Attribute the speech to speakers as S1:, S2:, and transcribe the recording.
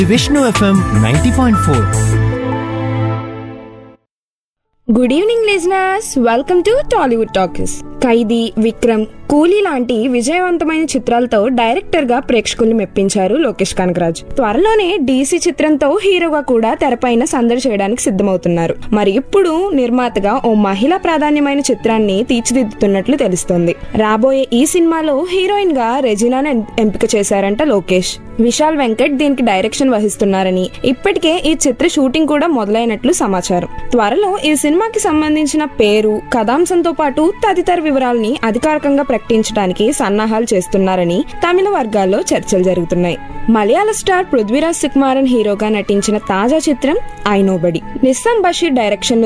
S1: Vishnu FM ninety point four
S2: good evening listeners welcome to Tollywood talkies Khaidi Vikram Coolie లాంటి విజయవంతమైన చిత్రాలతో director గా ప్రేక్షకుల్ని మెప్పించారు లోకేష్ కనకరాజ్ త్వరలోనే డీసీ చిత్రంతో హీరోగా కూడా తెరపైన సందడి చేయడానికి సిద్ధమవుతున్నారు మరి ఇప్పుడు నిర్మాతగా ఓ మహిళా ప్రాధాన్యమైన చిత్రాన్ని తీర్చిదిద్దుతున్నట్లు తెలుస్తోంది రాబోయే ఈ సినిమాలో హీరోయిన్ గా రెజినాను ఎం- ఎంపిక చేశారంట లోకేష్ విశాల్ వెంకట్ దీనికి డైరెక్షన్ వహిస్తున్నారని ఇప్పటికే ఈ చిత్ర షూటింగ్ కూడా మొదలైనట్లు సమాచారం త్వరలో ఈ సినిమాకి సంబంధించిన పేరు కథాంశంతో పాటు తదితర వివరాల్ని అధికారికంగా ప్రకటించడానికి సన్నాహాలు చేస్తున్నారని తమిళ వర్గాల్లో చర్చలు జరుగుతున్నాయి మలయాళ స్టార్ పృథ్వీరాజ్ సుకుమారన్ హీరోగా నటించిన తాజా చిత్రం I nobody Nissam Basheer direction